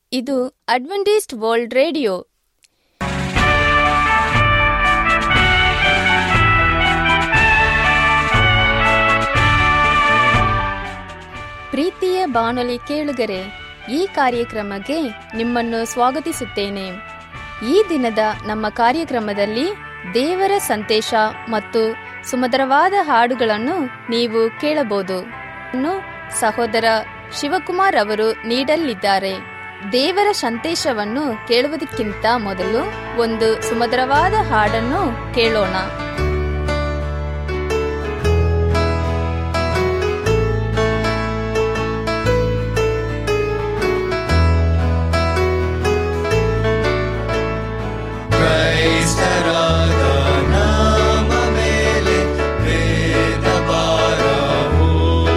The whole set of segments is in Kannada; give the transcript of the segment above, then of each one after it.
ಇದು ಅಡ್ವೆಂಟಿಸ್ಟ್ ವರ್ಲ್ಡ್ ರೇಡಿಯೋ ಪ್ರೀತಿಯ ಬಾನುಲಿ ಕೇಳುಗರೆ ಈ ಕಾರ್ಯಕ್ರಮಕ್ಕೆ ನಿಮ್ಮನ್ನು ಸ್ವಾಗತಿಸುತ್ತೇನೆ ಈ ದಿನದ ನಮ್ಮ ಕಾರ್ಯಕ್ರಮದಲ್ಲಿ ದೇವರ ಸಂದೇಶ ಮತ್ತು ಸುಮಧುರವಾದ ಹಾಡುಗಳನ್ನು ನೀವು ಕೇಳಬಹುದು ಇನ್ನು ಸಹೋದರ ಶಿವಕುಮಾರ್ ಅವರು ನೀಡಲಿದ್ದಾರೆ ದೇವರ ಸಂದೇಶವನ್ನು ಕೇಳುವುದಕ್ಕಿಂತ ಮೊದಲು ಒಂದು ಸುಮಧುರವಾದ ಹಾಡನ್ನು ಕೇಳೋಣ ಕ್ರೈಸ್ತರಾದ ನಾಮ ಮೇಲೆ ವೇದ ಭಾರವು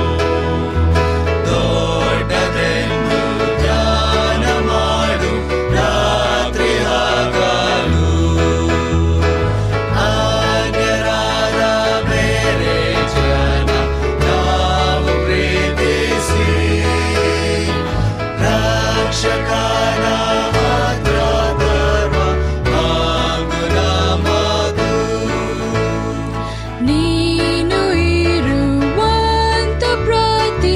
ದೊಡ್ಡದೆಂದು ಧ್ಯಾನ ಮಾಡು ರಾತ್ರಿ ಹಗಲು ಅನ್ಯರಾದ ಬೇರೆ ಜನ ನಾವು ಪ್ರೀತಿಸಿ ರಕ್ಷಕನ ಮಾತ್ರ ಧರ್ಮ ಹಾಗೂ ನಮದು ನೀನು ಇರುವಂತ ಪ್ರತಿ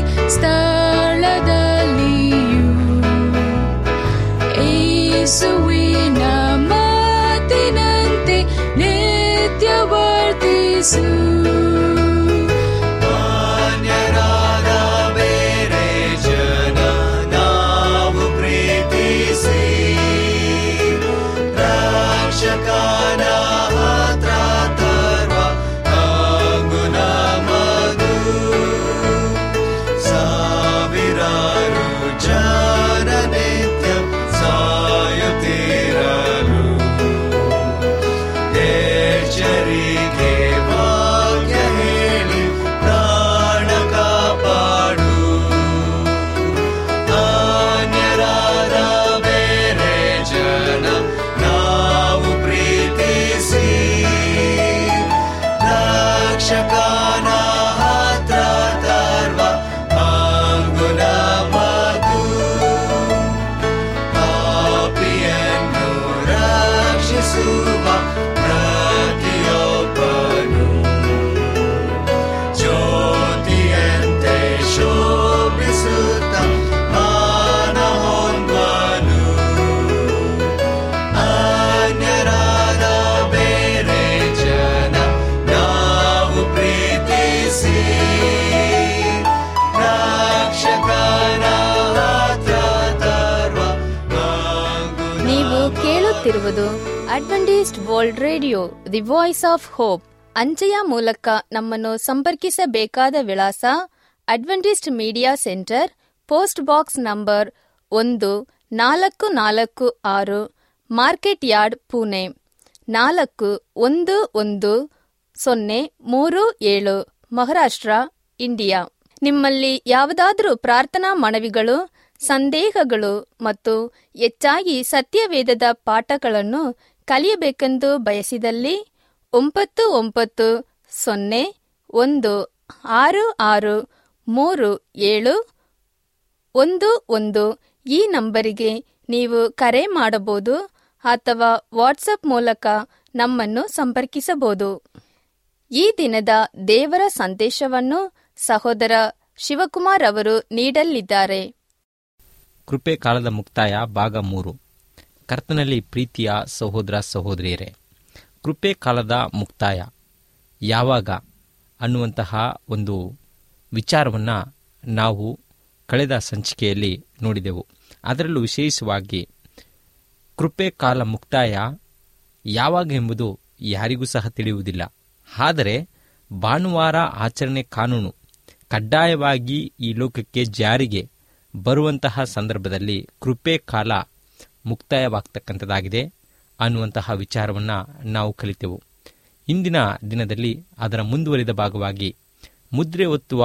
ಸ್ಥಳದಲ್ಲಿಯೂ ಏಸುವಿನ ಮಾತಿನಂತೆ ನಿತ್ಯ ವರ್ತಿಸು ಮಾನ್ಯರಾದ ಬೇರೆ ಜನ ನಾವು ಪ್ರೀತಿಸಿ ರಕ್ಷಕನ ಹತ್ರ ತರುವ ಹಾಗೂ ನಮದು ಸಾವಿರಾರು ಜನ ನಿತ್ಯ ಸಾಯುತ್ತಿರಲು ಎಚ್ಚರಿಕೆ ಭಾಗ್ಯ ಹೇಳಿ ಪ್ರಾಣ ಕಾಪಾಡು ಅನ್ಯರಾದ ಬೇರೆ ಜನ ನಾವು ಪ್ರೀತಿಸಿ ರಕ್ಷಕನ ಹತ್ರ ತರ್ವ ಹಾಗೂ ನಮದು ಪಾಪಿಯನ್ನು ರಕ್ಷಿಸುವ ಪ್ರತಿಯೊಬ್ಬನು ಜ್ಯೋತಿಯಂತೆ ಶೋಭಿಸುತ್ತ ಮಾನ ಹೊಂದುವನು ಅನ್ಯರಾದ ಬೇರೆ ಜನ ನಾವು ಪ್ರೀತಿಸಿ ರಕ್ಷಕನ ಹತ್ರ ತರುವ ಹಾಗೂ ನೀವು ಕೇಳುತ್ತಿರುವುದು Adventist world radio the voice of hope ಅಂಚೆಯ ಮೂಲಕ ನಮ್ಮನ್ನು ಸಂಪರ್ಕಿಸಬೇಕಾದ ವಿಳಾಸ Adventist media centre post box number ಒಂದು ನಾಲ್ಕು ನಾಲ್ಕು ಆರು ಮಾರ್ಕೆಟ್ ಯಾರ್ಡ್ ಪುಣೆ ನಾಲ್ಕು ಒಂದು ಒಂದು ಸೊನ್ನೆ ಮೂರು ಏಳು ಮಹಾರಾಷ್ಟ್ರ ಇಂಡಿಯಾ ನಿಮ್ಮಲ್ಲಿ ಯಾವುದಾದರೂ ಪ್ರಾರ್ಥನಾ ಮನವಿಗಳು ಸಂದೇಹಗಳು ಮತ್ತು ಹೆಚ್ಚಾಗಿ ಸತ್ಯವೇದದ ಪಾಠಗಳನ್ನು ಕಲಿಯಬೇಕೆಂದು ಬಯಸಿದಲ್ಲಿ ಒಂಬತ್ತು ಒಂಬತ್ತು ಸೊನ್ನೆ ಒಂದು ಆರು ಆರು ಮೂರು ಏಳು ಒಂದು ಒಂದು ಈ ನಂಬರಿಗೆ ನೀವು ಕರೆ ಮಾಡಬಹುದು ಅಥವಾ ವಾಟ್ಸಪ್ ಮೂಲಕ ನಮ್ಮನ್ನು ಸಂಪರ್ಕಿಸಬಹುದು ಈ ದಿನದ ದೇವರ ಸಂದೇಶವನ್ನು ಸಹೋದರ ಶಿವಕುಮಾರ್ ಅವರು ನೀಡಲಿದ್ದಾರೆ ಕೃಪೆ ಕಾಲದ ಮುಕ್ತಾಯ ಭಾಗ ಮೂರು ಕರ್ತನಲ್ಲಿ ಪ್ರೀತಿಯ ಸಹೋದರ ಸಹೋದರಿಯರೇ ಕೃಪೆ ಕಾಲದ ಮುಕ್ತಾಯ ಯಾವಾಗ ಅನ್ನುವಂತಹ ಒಂದು ವಿಚಾರವನ್ನು ನಾವು ಕಳೆದ ಸಂಚಿಕೆಯಲ್ಲಿ ನೋಡಿದೆವು ಅದರಲ್ಲೂ ವಿಶೇಷವಾಗಿ ಕೃಪೆ ಕಾಲ ಮುಕ್ತಾಯ ಯಾವಾಗ ಎಂಬುದು ಯಾರಿಗೂ ಸಹ ತಿಳಿಯುವುದಿಲ್ಲ ಆದರೆ ಭಾನುವಾರ ಆಚರಣೆ ಕಾನೂನು ಕಡ್ಡಾಯವಾಗಿ ಈ ಲೋಕಕ್ಕೆ ಜಾರಿಗೆ ಬರುವಂತಹ ಸಂದರ್ಭದಲ್ಲಿ ಕೃಪೆ ಕಾಲ ಮುಕ್ತಾಯವಾಗ್ತಕ್ಕಂಥದ್ದಾಗಿದೆ ಅನ್ನುವಂತಹ ವಿಚಾರವನ್ನು ನಾವು ಕಲಿತೆವು ಇಂದಿನ ದಿನದಲ್ಲಿ ಅದರ ಮುಂದುವರಿದ ಭಾಗವಾಗಿ ಮುದ್ರೆ ಒತ್ತುವ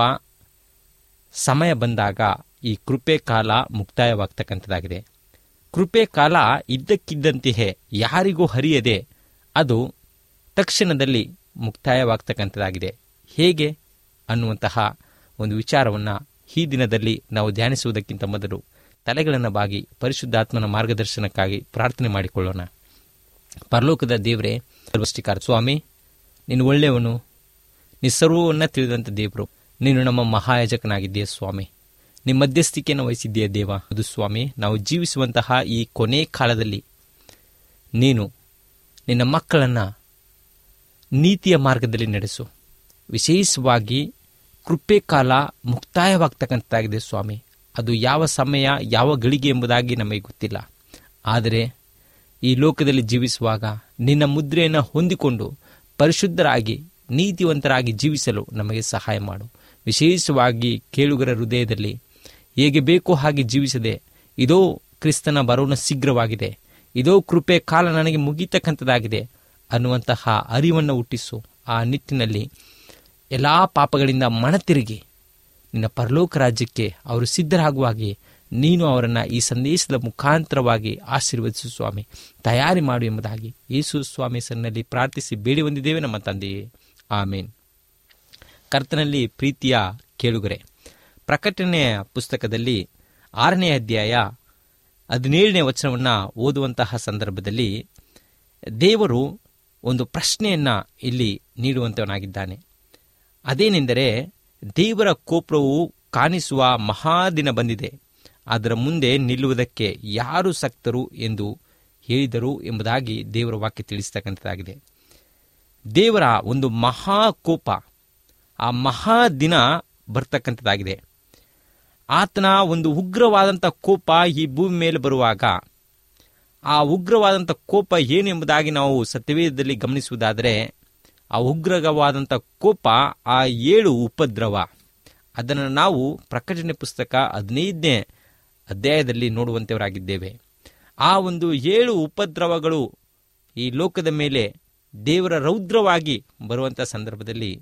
ಸಮಯ ಬಂದಾಗ ಈ ಕೃಪೆ ಕಾಲ ಮುಕ್ತಾಯವಾಗ್ತಕ್ಕಂಥದ್ದಾಗಿದೆ ಕೃಪೆ ಕಾಲ ಇದ್ದಕ್ಕಿದ್ದಂತೆಯೇ ಯಾರಿಗೂ ಹರಿಯದೆ ಅದು ತಕ್ಷಣದಲ್ಲಿ ಮುಕ್ತಾಯವಾಗ್ತಕ್ಕಂಥದ್ದಾಗಿದೆ ಹೇಗೆ ಅನ್ನುವಂತಹ ಒಂದು ವಿಚಾರವನ್ನು ಈ ದಿನದಲ್ಲಿ ನಾವು ಧ್ಯಾನಿಸುವುದಕ್ಕಿಂತ ಮೊದಲು ತಲೆಗಳನ್ನು ಬಾಗಿ ಪರಿಶುದ್ಧಾತ್ಮನ ಮಾರ್ಗದರ್ಶನಕ್ಕಾಗಿ ಪ್ರಾರ್ಥನೆ ಮಾಡಿಕೊಳ್ಳೋಣ ಪರಲೋಕದ ದೇವರೇ ಸರ್ವಷ್ಟಿಕಾರ ಸ್ವಾಮಿ ನೀನು ಒಳ್ಳೆಯವನು ನೀ ಸರ್ವವನ್ನ ತಿಳಿದಂಥ ದೇವರು ನೀನು ನಮ್ಮ ಮಹಾಯಾಜಕನಾಗಿದ್ದೀಯ ಸ್ವಾಮಿ ನಿಮ್ಮ ಮಧ್ಯಸ್ಥಿಕೆಯನ್ನು ವಹಿಸಿದ್ದೀಯ ದೇವ ಅದು ಸ್ವಾಮಿ ನಾವು ಜೀವಿಸುವಂತಹ ಈ ಕೊನೆ ಕಾಲದಲ್ಲಿ ನೀನು ನಿನ್ನ ಮಕ್ಕಳನ್ನು ನೀತಿಯ ಮಾರ್ಗದಲ್ಲಿ ನಡೆಸು ವಿಶೇಷವಾಗಿ ಕೃಪೆ ಕಾಲ ಮುಕ್ತಾಯವಾಗ್ತಕ್ಕಂಥದ್ದಾಗಿದೆ ಸ್ವಾಮಿ ಅದು ಯಾವ ಸಮಯ ಯಾವ ಗಳಿಗೆ ಎಂಬುದಾಗಿ ನಮಗೆ ಗೊತ್ತಿಲ್ಲ ಆದರೆ ಈ ಲೋಕದಲ್ಲಿ ಜೀವಿಸುವಾಗ ನಿನ್ನ ಮುದ್ರೆಯನ್ನು ಹೊಂದಿಕೊಂಡು ಪರಿಶುದ್ಧರಾಗಿ ನೀತಿವಂತರಾಗಿ ಜೀವಿಸಲು ನಮಗೆ ಸಹಾಯ ಮಾಡು ವಿಶೇಷವಾಗಿ ಕೇಳುಗರ ಹೃದಯದಲ್ಲಿ ಹೇಗೆ ಬೇಕೋ ಹಾಗೆ ಜೀವಿಸದೆ ಇದೋ ಕ್ರಿಸ್ತನ ಬರೋಣ ಶೀಘ್ರವಾಗಿದೆ ಇದೋ ಕೃಪೆ ಕಾಲ ನನಗೆ ಮುಗೀತಕ್ಕಂಥದ್ದಾಗಿದೆ ಅನ್ನುವಂತಹ ಅರಿವನ್ನು ಹುಟ್ಟಿಸು ಆ ನಿಟ್ಟಿನಲ್ಲಿ ಎಲ್ಲ ಪಾಪಗಳಿಂದ ಮನತಿರುಗಿ ನಿನ್ನ ಪರಲೋಕ ರಾಜ್ಯಕ್ಕೆ ಅವರು ಸಿದ್ಧರಾಗುವ ಹಾಗೆ ನೀನು ಅವರನ್ನು ಈ ಸಂದೇಶದ ಮುಖಾಂತರವಾಗಿ ಆಶೀರ್ವದಿಸು ಸ್ವಾಮಿ ತಯಾರಿ ಮಾಡು ಎಂಬುದಾಗಿ ಯೇಸು ಸ್ವಾಮಿ ಸನ್ನಲ್ಲಿ ಪ್ರಾರ್ಥಿಸಿ ಬೇಡಿ ಹೊಂದಿದ್ದೇವೆ ನಮ್ಮ ತಂದೆಯೇ ಆಮೇನ್ ಕರ್ತನಲ್ಲಿ ಪ್ರೀತಿಯ ಕೇಳುಗರೆ ಪ್ರಕಟಣೆಯ ಪುಸ್ತಕದಲ್ಲಿ ಆರನೇ ಅಧ್ಯಾಯ ಹದಿನೇಳನೇ ವಚನವನ್ನು ಓದುವಂತಹ ಸಂದರ್ಭದಲ್ಲಿ ದೇವರು ಒಂದು ಪ್ರಶ್ನೆಯನ್ನು ಇಲ್ಲಿ ನೀಡುವಂತವನಾಗಿದ್ದಾನೆ ಅದೇನೆಂದರೆ ದೇವರ ಕೋಪವು ಕಾಣಿಸುವ ಮಹಾದಿನ ಬಂದಿದೆ ಅದರ ಮುಂದೆ ನಿಲ್ಲುವುದಕ್ಕೆ ಯಾರು ಸಕ್ತರು ಎಂದು ಹೇಳಿದರು ಎಂಬುದಾಗಿ ದೇವರ ವಾಕ್ಯ ತಿಳಿಸ್ತಕ್ಕಂಥದ್ದಾಗಿದೆ ದೇವರ ಒಂದು ಮಹಾಕೋಪ ಆ ಮಹಾದಿನ ಬರ್ತಕ್ಕಂಥದ್ದಾಗಿದೆ ಆತನ ಒಂದು ಉಗ್ರವಾದಂಥ ಕೋಪ ಈ ಭೂಮಿ ಮೇಲೆ ಬರುವಾಗ ಆ ಉಗ್ರವಾದಂಥ ಕೋಪ ಏನು ಎಂಬುದಾಗಿ ನಾವು ಸತ್ಯವೇದದಲ್ಲಿ ಗಮನಿಸುವುದಾದರೆ ಆ ಉಗ್ರವಾದಂಥ ಕೋಪ ಆ ಏಳು ಉಪದ್ರವ ಅದನ್ನು ನಾವು ಪ್ರಕಟಣೆ ಪುಸ್ತಕ ಹದಿನೈದನೇ ಅಧ್ಯಾಯದಲ್ಲಿ ನೋಡುವಂಥವರಾಗಿದ್ದೇವೆ ಆ ಒಂದು ಏಳು ಉಪದ್ರವಗಳು ಈ ಲೋಕದ ಮೇಲೆ ದೇವರ ರೌದ್ರವಾಗಿ ಬರುವಂಥ ಸಂದರ್ಭದಲ್ಲಿ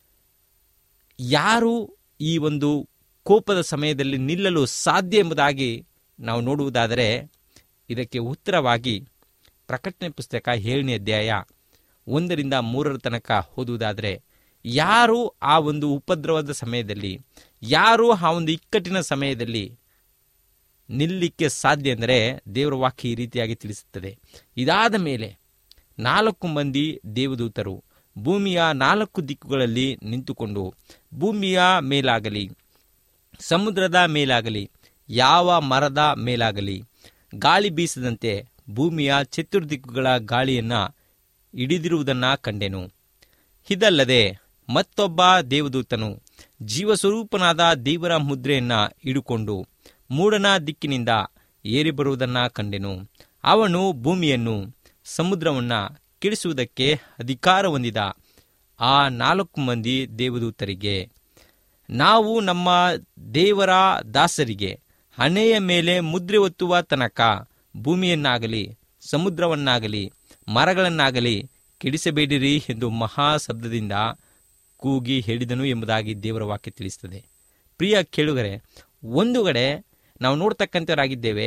ಯಾರು ಈ ಒಂದು ಕೋಪದ ಸಮಯದಲ್ಲಿ ನಿಲ್ಲಲು ಸಾಧ್ಯ ಎಂಬುದಾಗಿ ನಾವು ನೋಡುವುದಾದರೆ ಇದಕ್ಕೆ ಉತ್ತರವಾಗಿ ಪ್ರಕಟಣೆ ಪುಸ್ತಕ ಏಳನೇ ಅಧ್ಯಾಯ ಒಂದರಿಂದ ಮೂರರ ತನಕ ಓದುವುದಾದರೆ ಯಾರು ಆ ಒಂದು ಉಪದ್ರವದ ಸಮಯದಲ್ಲಿ ಯಾರು ಆ ಒಂದು ಇಕ್ಕಟ್ಟಿನ ಸಮಯದಲ್ಲಿ ನಿಲ್ಲಿಕ್ಕೆ ಸಾಧ್ಯ ಅಂದರೆ ದೇವರ ವಾಕ್ಯ ಈ ರೀತಿಯಾಗಿ ತಿಳಿಸುತ್ತದೆ ಇದಾದ ಮೇಲೆ ನಾಲ್ಕು ಮಂದಿ ದೇವದೂತರು ಭೂಮಿಯ ನಾಲ್ಕು ದಿಕ್ಕುಗಳಲ್ಲಿ ನಿಂತುಕೊಂಡು ಭೂಮಿಯ ಮೇಲಾಗಲಿ ಸಮುದ್ರದ ಮೇಲಾಗಲಿ ಯಾವ ಮರದ ಮೇಲಾಗಲಿ ಗಾಳಿ ಬೀಸದಂತೆ ಭೂಮಿಯ ಚತುರ್ದಿಕ್ಕುಗಳ ಗಾಳಿಯನ್ನ ಹಿಡಿದಿರುವುದನ್ನ ಕಂಡೆನು ಇದಲ್ಲದೆ ಮತ್ತೊಬ್ಬ ದೇವದೂತನು ಜೀವಸ್ವರೂಪನಾದ ದೇವರ ಮುದ್ರೆಯನ್ನ ಹಿಡುಕೊಂಡು ಮೂಡನ ದಿಕ್ಕಿನಿಂದ ಏರಿ ಬರುವುದನ್ನ ಕಂಡೆನು ಅವನು ಭೂಮಿಯನ್ನು ಸಮುದ್ರವನ್ನ ಕಿಡಿಸುವುದಕ್ಕೆ ಅಧಿಕಾರ ಹೊಂದಿದ ಆ ನಾಲ್ಕು ಮಂದಿ ದೇವದೂತರಿಗೆ ನಾವು ನಮ್ಮ ದೇವರ ದಾಸರಿಗೆ ಹಣೆಯ ಮೇಲೆ ಮುದ್ರೆ ಒತ್ತುವ ತನಕ ಭೂಮಿಯನ್ನಾಗಲಿ ಸಮುದ್ರವನ್ನಾಗಲಿ ಮರಗಳನ್ನಾಗಲಿ ಕೆಡಿಸಬೇಡಿರಿ ಎಂದು ಮಹಾ ಶಬ್ದದಿಂದ ಕೂಗಿ ಹೇಳಿದನು ಎಂಬುದಾಗಿ ದೇವರ ವಾಕ್ಯ ತಿಳಿಸುತ್ತದೆ ಪ್ರಿಯ ಕೇಳುಗರೆ ಒಂದು ಕಡೆ ನಾವು ನೋಡ್ತಕ್ಕಂಥವರಾಗಿದ್ದೇವೆ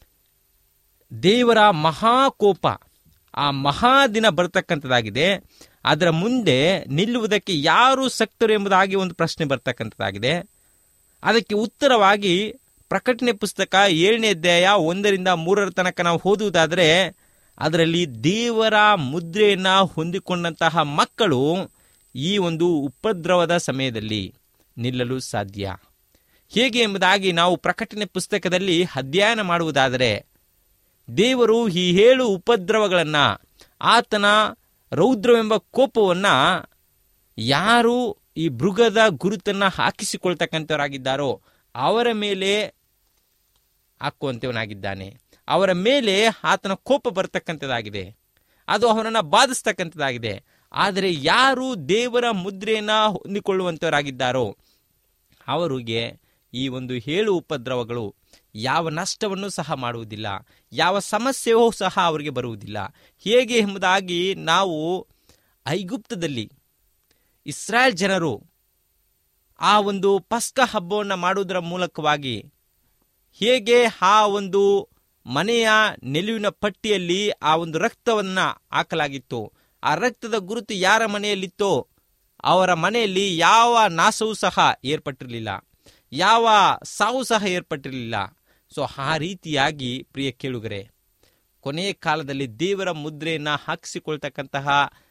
ದೇವರ ಮಹಾಕೋಪ ಆ ಮಹಾದಿನ ಬರ್ತಕ್ಕಂಥದ್ದಾಗಿದೆ ಅದರ ಮುಂದೆ ನಿಲ್ಲುವುದಕ್ಕೆ ಯಾರು ಸಕ್ತರು ಎಂಬುದಾಗಿ ಒಂದು ಪ್ರಶ್ನೆ ಬರ್ತಕ್ಕಂಥದ್ದಾಗಿದೆ ಅದಕ್ಕೆ ಉತ್ತರವಾಗಿ ಪ್ರಕಟಣೆ ಪುಸ್ತಕ ಏಳನೇ ಅಧ್ಯಾಯ ಒಂದರಿಂದ ಮೂರರ ತನಕ ನಾವು ಓದುವುದಾದರೆ ಅದರಲ್ಲಿ ದೇವರ ಮುದ್ರೆಯನ್ನು ಹೊಂದಿಕೊಂಡಂತಹ ಮಕ್ಕಳು ಈ ಒಂದು ಉಪದ್ರವದ ಸಮಯದಲ್ಲಿ ನಿಲ್ಲಲು ಸಾಧ್ಯ ಹೇಗೆ ಎಂಬುದಾಗಿ ನಾವು ಪ್ರಕಟಣೆ ಪುಸ್ತಕದಲ್ಲಿ ಅಧ್ಯಯನ ಮಾಡುವುದಾದರೆ ದೇವರು ಈ ಏಳು ಉಪದ್ರವಗಳನ್ನು ಆತನ ರೌದ್ರವೆಂಬ ಕೋಪವನ್ನು ಯಾರು ಈ ಮೃಗದ ಗುರುತನ್ನು ಹಾಕಿಸಿಕೊಳ್ತಕ್ಕಂಥವರಾಗಿದ್ದಾರೋ ಅವರ ಮೇಲೆ ಹಾಕುವಂಥವನಾಗಿದ್ದಾನೆ ಅವರ ಮೇಲೆ ಆತನ ಕೋಪ ಬರ್ತಕ್ಕಂಥದ್ದಾಗಿದೆ ಅದು ಅವನನ್ನು ಬಾಧಿಸ್ತಕ್ಕಂಥದ್ದಾಗಿದೆ ಆದರೆ ಯಾರು ದೇವರ ಮುದ್ರೆಯನ್ನು ಹೊಂದಿಕೊಳ್ಳುವಂಥವರಾಗಿದ್ದಾರೋ ಅವರಿಗೆ ಈ ಒಂದು ಏಳು ಉಪದ್ರವಗಳು ಯಾವ ನಷ್ಟವನ್ನು ಸಹ ಮಾಡುವುದಿಲ್ಲ ಯಾವ ಸಮಸ್ಯೆಯೂ ಸಹ ಅವರಿಗೆ ಬರುವುದಿಲ್ಲ ಹೇಗೆ ಎಂಬುದಾಗಿ ನಾವು ಐಗುಪ್ತದಲ್ಲಿ ಇಸ್ರಾಯೇಲ್ ಜನರು ಆ ಒಂದು ಪಸ್ಕ ಹಬ್ಬವನ್ನು ಮಾಡುವುದರ ಮೂಲಕವಾಗಿ ಹೇಗೆ ಆ ಒಂದು ಮನೆಯ ನಿಲುವಿನ ಪಟ್ಟಿಯಲ್ಲಿ ಆ ಒಂದು ರಕ್ತವನ್ನು ಹಾಕಲಾಗಿತ್ತು ಆ ರಕ್ತದ ಗುರುತು ಯಾರ ಮನೆಯಲ್ಲಿತ್ತೋ ಅವರ ಮನೆಯಲ್ಲಿ ಯಾವ ನಾಶವೂ ಸಹ ಏರ್ಪಟ್ಟಿರಲಿಲ್ಲ ಯಾವ ಸಾವು ಸಹ ಏರ್ಪಟ್ಟಿರಲಿಲ್ಲ ಸೊ ಆ ರೀತಿಯಾಗಿ ಪ್ರಿಯ ಕೇಳುಗರೆ ಕೊನೆಯ ಕಾಲದಲ್ಲಿ ದೇವರ ಮುದ್ರೆಯನ್ನು ಹಾಕಿಸಿಕೊಳ್ತಕ್ಕಂತಹ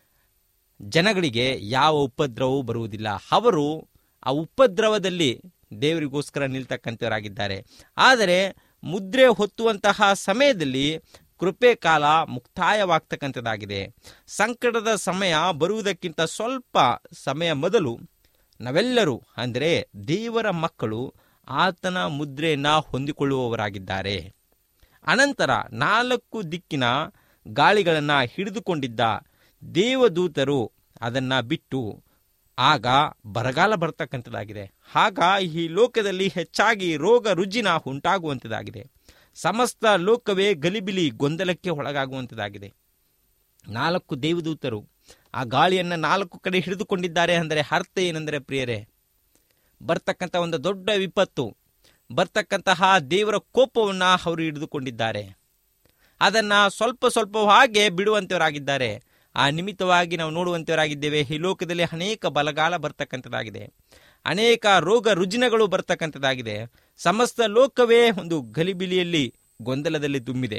ಜನಗಳಿಗೆ ಯಾವ ಉಪದ್ರವವೂ ಬರುವುದಿಲ್ಲ ಅವರು ಆ ಉಪದ್ರವದಲ್ಲಿ ದೇವರಿಗೋಸ್ಕರ ನಿಲ್ತಕ್ಕಂಥವರಾಗಿದ್ದಾರೆ ಆದರೆ ಮುದ್ರೆ ಹೊತ್ತುವಂತಹ ಸಮಯದಲ್ಲಿ ಕೃಪೆ ಕಾಲ ಮುಕ್ತಾಯವಾಗ್ತಕ್ಕಂಥದ್ದಾಗಿದೆ ಸಂಕಟದ ಸಮಯ ಬರುವುದಕ್ಕಿಂತ ಸ್ವಲ್ಪ ಸಮಯ ಮೊದಲು ನಾವೆಲ್ಲರೂ ಅಂದರೆ ದೇವರ ಮಕ್ಕಳು ಆತನ ಮುದ್ರೆಯನ್ನು ಹೊಂದಿಕೊಳ್ಳುವವರಾಗಿದ್ದಾರೆ ಅನಂತರ ನಾಲ್ಕು ದಿಕ್ಕಿನ ಗಾಳಿಗಳನ್ನು ಹಿಡಿದುಕೊಂಡಿದ್ದ ದೇವದೂತರು ಅದನ್ನು ಬಿಟ್ಟು ಆಗ ಬರಗಾಲ ಬರ್ತಕ್ಕಂಥದ್ದಾಗಿದೆ ಆಗ ಈ ಲೋಕದಲ್ಲಿ ಹೆಚ್ಚಾಗಿ ರೋಗ ರುಜಿನ ಉಂಟಾಗುವಂಥದ್ದಾಗಿದೆ ಸಮಸ್ತ ಲೋಕವೇ ಗಲಿಬಿಲಿ ಗೊಂದಲಕ್ಕೆ ಒಳಗಾಗುವಂಥದ್ದಾಗಿದೆ ನಾಲ್ಕು ದೇವದೂತರು ಆ ಗಾಳಿಯನ್ನು ನಾಲ್ಕು ಕಡೆ ಹಿಡಿದುಕೊಂಡಿದ್ದಾರೆ ಅಂದರೆ ಅರ್ಥ ಏನೆಂದರೆ ಪ್ರಿಯರೇ ಬರ್ತಕ್ಕಂಥ ಒಂದು ದೊಡ್ಡ ವಿಪತ್ತು ಬರ್ತಕ್ಕಂತಹ ದೇವರ ಕೋಪವನ್ನು ಅವರು ಹಿಡಿದುಕೊಂಡಿದ್ದಾರೆ ಅದನ್ನು ಸ್ವಲ್ಪ ಸ್ವಲ್ಪವಾಗೆ ಬಿಡುವಂಥವರಾಗಿದ್ದಾರೆ ಆ ನಿಮಿತ್ತವಾಗಿ ನಾವು ನೋಡುವಂಥವರಾಗಿದ್ದೇವೆ ಈ ಲೋಕದಲ್ಲಿ ಅನೇಕ ಬಲಗಾಲ ಬರ್ತಕ್ಕಂಥದ್ದಾಗಿದೆ ಅನೇಕ ರೋಗ ರುಜಿನಗಳು ಬರ್ತಕ್ಕಂಥದ್ದಾಗಿದೆ ಸಮಸ್ತ ಲೋಕವೇ ಒಂದು ಗಲಿಬಿಲಿಯಲ್ಲಿ ಗೊಂದಲದಲ್ಲಿ ತುಂಬಿದೆ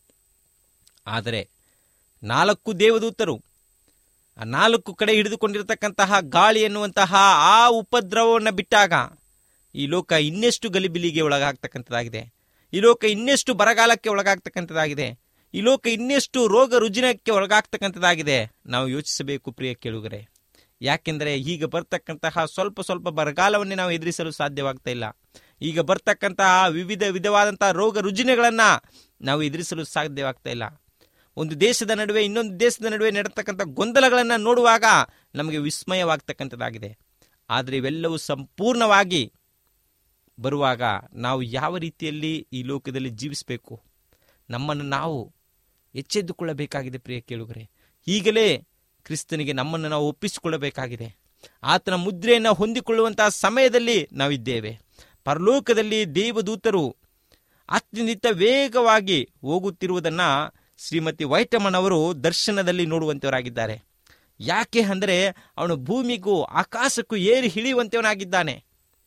ಆದರೆ ನಾಲ್ಕು ದೇವದೂತರು ಆ ನಾಲ್ಕು ಕಡೆ ಹಿಡಿದುಕೊಂಡಿರತಕ್ಕಂತಹ ಗಾಳಿ ಎನ್ನುವಂತಹ ಆ ಉಪದ್ರವವನ್ನು ಬಿಟ್ಟಾಗ ಈ ಲೋಕ ಇನ್ನೆಷ್ಟು ಗಲಿಬಿಲಿಗೆ ಒಳಗಾಗ್ತಕ್ಕಂಥದ್ದಾಗಿದೆ ಈ ಲೋಕ ಇನ್ನೆಷ್ಟು ಬರಗಾಲಕ್ಕೆ ಒಳಗಾಗ್ತಕ್ಕಂಥದ್ದಾಗಿದೆ ಈ ಲೋಕ ಇನ್ನೆಷ್ಟು ರೋಗ ರುಜಿನಕ್ಕೆ ಒಳಗಾಗ್ತಕ್ಕಂಥದ್ದಾಗಿದೆ ನಾವು ಯೋಚಿಸಬೇಕು ಪ್ರಿಯ ಕೇಳುಗರೆ ಯಾಕೆಂದರೆ ಈಗ ಬರ್ತಕ್ಕಂತಹ ಸ್ವಲ್ಪ ಸ್ವಲ್ಪ ಬರಗಾಲವನ್ನೇ ನಾವು ಎದುರಿಸಲು ಸಾಧ್ಯವಾಗ್ತಾ ಇಲ್ಲ ಈಗ ಬರ್ತಕ್ಕಂತಹ ವಿವಿಧ ವಿಧವಾದಂತಹ ರೋಗ ರುಜಿನಗಳನ್ನು ನಾವು ಎದುರಿಸಲು ಸಾಧ್ಯವಾಗ್ತಾ ಇಲ್ಲ ಒಂದು ದೇಶದ ನಡುವೆ ಇನ್ನೊಂದು ದೇಶದ ನಡುವೆ ನಡೆತಕ್ಕಂಥ ಗೊಂದಲಗಳನ್ನು ನೋಡುವಾಗ ನಮಗೆ ವಿಸ್ಮಯವಾಗ್ತಕ್ಕಂಥದ್ದಾಗಿದೆ ಆದರೆ ಇವೆಲ್ಲವೂ ಸಂಪೂರ್ಣವಾಗಿ ಬರುವಾಗ ನಾವು ಯಾವ ರೀತಿಯಲ್ಲಿ ಈ ಲೋಕದಲ್ಲಿ ಜೀವಿಸಬೇಕು ನಮ್ಮನ್ನು ನಾವು ಎಚ್ಚೆದ್ದುಕೊಳ್ಳಬೇಕಾಗಿದೆ ಪ್ರಿಯ ಕೇಳುಗರೆ ಈಗಲೇ ಕ್ರಿಸ್ತನಿಗೆ ನಮ್ಮನ್ನು ನಾವು ಒಪ್ಪಿಸಿಕೊಳ್ಳಬೇಕಾಗಿದೆ ಆತನ ಮುದ್ರೆಯನ್ನು ಹೊಂದಿಕೊಳ್ಳುವಂತಹ ಸಮಯದಲ್ಲಿ ನಾವಿದ್ದೇವೆ ಪರಲೋಕದಲ್ಲಿ ದೇವದೂತರು ಅತ್ಯಂತ ವೇಗವಾಗಿ ಹೋಗುತ್ತಿರುವುದನ್ನು ಶ್ರೀಮತಿ ವೈಟಮನ್ ಅವರು ದರ್ಶನದಲ್ಲಿ ನೋಡುವಂತವರಾಗಿದ್ದಾರೆ ಯಾಕೆ ಅಂದರೆ ಅವನು ಭೂಮಿಗೂ ಆಕಾಶಕ್ಕೂ ಏರಿ ಇಳಿಯುವಂತವನಾಗಿದ್ದಾನೆ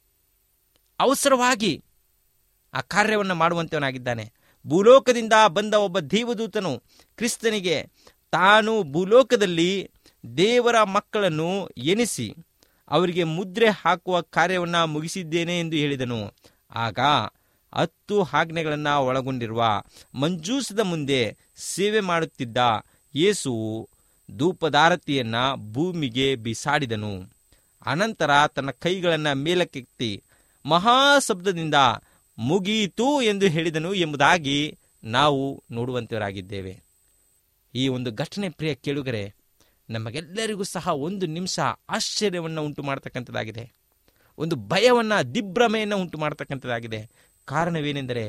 ಅವಸರವಾಗಿ ಆ ಕಾರ್ಯವನ್ನು ಮಾಡುವಂತವನಾಗಿದ್ದಾನೆ ಭೂಲೋಕದಿಂದ ಬಂದ ಒಬ್ಬ ದೇವದೂತನು ಕ್ರಿಸ್ತನಿಗೆ ತಾನು ಭೂಲೋಕದಲ್ಲಿ ದೇವರ ಮಕ್ಕಳನ್ನು ಎನಿಸಿ ಅವರಿಗೆ ಮುದ್ರೆ ಹಾಕುವ ಕಾರ್ಯವನ್ನು ಮುಗಿಸಿದ್ದೇನೆ ಎಂದು ಹೇಳಿದನು ಆಗ ಹತ್ತು ಆಜ್ಞೆಗಳನ್ನು ಒಳಗೊಂಡಿರುವ ಮಂಜೂಸದ ಮುಂದೆ ಸೇವೆ ಮಾಡುತ್ತಿದ್ದ ಯೇಸುವು ಧೂಪದಾರತಿಯನ್ನ ಭೂಮಿಗೆ ಬಿಸಾಡಿದನು ಅನಂತರ ತನ್ನ ಕೈಗಳನ್ನು ಮೇಲಕ್ಕೆತ್ತಿ ಮಹಾಶಬ್ದದಿಂದ ಮುಗಿಯಿತು ಎಂದು ಹೇಳಿದನು ಎಂಬುದಾಗಿ ನಾವು ನೋಡುವಂತವರಾಗಿದ್ದೇವೆ ಈ ಒಂದು ಘಟನೆ ಪ್ರಿಯ ಕೇಳುಗರೆ ನಮಗೆಲ್ಲರಿಗೂ ಸಹ ಒಂದು ನಿಮಿಷ ಆಶ್ಚರ್ಯವನ್ನು ಉಂಟು ಮಾಡತಕ್ಕಂಥದ್ದಾಗಿದೆ ಒಂದು ಭಯವನ್ನು ದಿಗ್ಭ್ರಮೆಯನ್ನು ಉಂಟು ಮಾಡತಕ್ಕಂಥದ್ದಾಗಿದೆ ಕಾರಣವೇನೆಂದರೆ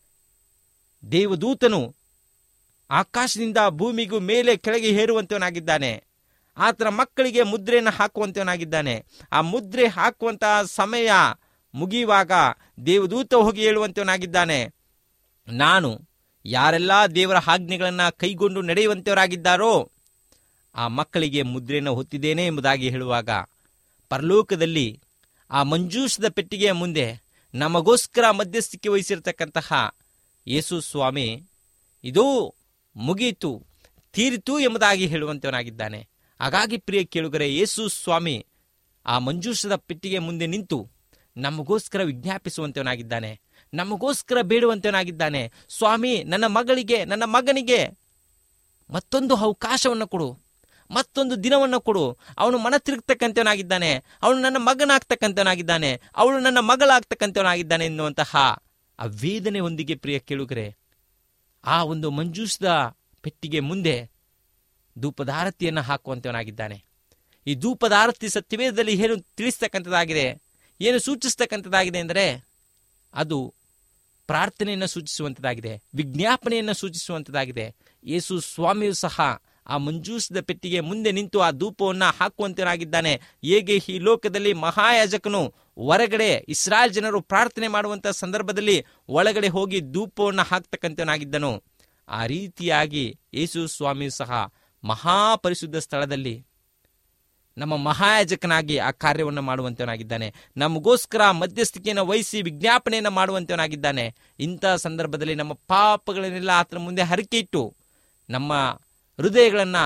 ದೇವದೂತನು ಆಕಾಶದಿಂದ ಭೂಮಿಗೂ ಮೇಲೆ ಕೆಳಗೆ ಹೇರುವಂತವನಾಗಿದ್ದಾನೆ ಆತನ ಮಕ್ಕಳಿಗೆ ಮುದ್ರೆಯನ್ನು ಹಾಕುವಂತವನಾಗಿದ್ದಾನೆ ಆ ಮುದ್ರೆ ಹಾಕುವಂತಹ ಸಮಯ ಮುಗಿಯುವಾಗ ದೇವದೂತ ಹೋಗಿ ಹೇಳುವಂತವನಾಗಿದ್ದಾನೆ ನಾನು ಯಾರೆಲ್ಲ ದೇವರ ಆಜ್ಞೆಗಳನ್ನು ಕೈಗೊಂಡು ನಡೆಯುವಂತವರಾಗಿದ್ದಾರೋ ಆ ಮಕ್ಕಳಿಗೆ ಮುದ್ರೆಯನ್ನು ಹೊತ್ತಿದ್ದೇನೆ ಎಂಬುದಾಗಿ ಹೇಳುವಾಗ ಪರಲೋಕದಲ್ಲಿ ಆ ಮಂಜೂಷದ ಪೆಟ್ಟಿಗೆಯ ಮುಂದೆ ನಮಗೋಸ್ಕರ ಮಧ್ಯಸ್ಥಿಕೆ ವಹಿಸಿರ್ತಕ್ಕಂತಹ ಯೇಸು ಸ್ವಾಮಿ ಇದೂ ಮುಗಿಯಿತು ತೀರಿತು ಎಂಬುದಾಗಿ ಹೇಳುವಂತವನಾಗಿದ್ದಾನೆ ಹಾಗಾಗಿ ಪ್ರಿಯ ಕೇಳುಗರೆ ಯೇಸು ಸ್ವಾಮಿ ಆ ಮಂಜೂಷದ ಪೆಟ್ಟಿಗೆ ಮುಂದೆ ನಿಂತು ನಮಗೋಸ್ಕರ ವಿಜ್ಞಾಪಿಸುವಂತವನಾಗಿದ್ದಾನೆ ನಮಗೋಸ್ಕರ ಬೇಡುವಂತವನಾಗಿದ್ದಾನೆ ಸ್ವಾಮಿ ನನ್ನ ಮಗಳಿಗೆ ನನ್ನ ಮಗನಿಗೆ ಮತ್ತೊಂದು ಅವಕಾಶವನ್ನು ಕೊಡು ಮತ್ತೊಂದು ದಿನವನ್ನು ಕೊಡು ಅವನು ಮನ ತಿರುಗ್ತಕ್ಕಂಥವನಾಗಿದ್ದಾನೆ ಅವನು ನನ್ನ ಮಗನಾಗ್ತಕ್ಕಂಥವನಾಗಿದ್ದಾನೆ ಅವಳು ನನ್ನ ಮಗಳಾಗ್ತಕ್ಕಂಥವನಾಗಿದ್ದಾನೆ ಎನ್ನುವಂತಹ ಆ ವೇದನೆ ಒಂದಿಗೆ ಪ್ರಿಯ ಕೇಳುಗರೆ ಆ ಒಂದು ಮಂಜೂಷದ ಪೆಟ್ಟಿಗೆ ಮುಂದೆ ಧೂಪದಾರತಿಯನ್ನು ಹಾಕುವಂತವನಾಗಿದ್ದಾನೆ ಈ ಧೂಪದಾರತಿ ಸತ್ಯವೇದದಲ್ಲಿ ಏನು ತಿಳಿಸ್ತಕ್ಕಂಥದ್ದಾಗಿದೆ ಏನು ಸೂಚಿಸ್ತಕ್ಕಂಥದ್ದಾಗಿದೆ ಅಂದರೆ ಅದು ಪ್ರಾರ್ಥನೆಯನ್ನು ಸೂಚಿಸುವಂಥದ್ದಾಗಿದೆ ವಿಜ್ಞಾಪನೆಯನ್ನು ಸೂಚಿಸುವಂಥದ್ದಾಗಿದೆ ಯೇಸು ಸ್ವಾಮಿಯು ಸಹ ಆ ಮಂಜೂಸದ ಪೆಟ್ಟಿಗೆ ಮುಂದೆ ನಿಂತು ಆ ಧೂಪವನ್ನು ಹಾಕುವಂತನಾಗಿದ್ದಾನೆ ಹೇಗೆ ಈ ಲೋಕದಲ್ಲಿ ಮಹಾಯಾಜಕನು ಹೊರಗಡೆ ಇಸ್ರಾಯೇಲ್ ಜನರು ಪ್ರಾರ್ಥನೆ ಮಾಡುವಂತಹ ಸಂದರ್ಭದಲ್ಲಿ ಒಳಗಡೆ ಹೋಗಿ ಧೂಪವನ್ನು ಹಾಕ್ತಕ್ಕಂಥವನಾಗಿದ್ದನು ಆ ರೀತಿಯಾಗಿ ಯೇಸು ಸ್ವಾಮಿಯು ಸಹ ಮಹಾಪರಿಶುದ್ಧ ಸ್ಥಳದಲ್ಲಿ ನಮ್ಮ ಮಹಾಯಾಜಕನಾಗಿ ಆ ಕಾರ್ಯವನ್ನು ಮಾಡುವಂತವನಾಗಿದ್ದಾನೆ ನಮಗೋಸ್ಕರ ಮಧ್ಯಸ್ಥಿಕೆಯನ್ನು ವಹಿಸಿ ವಿಜ್ಞಾಪನೆಯನ್ನು ಮಾಡುವಂತವನಾಗಿದ್ದಾನೆ ಇಂಥ ಸಂದರ್ಭದಲ್ಲಿ ನಮ್ಮ ಪಾಪಗಳನ್ನೆಲ್ಲ ಆತನ ಮುಂದೆ ಹರಕೆ ಇಟ್ಟು ನಮ್ಮ ಹೃದಯಗಳನ್ನು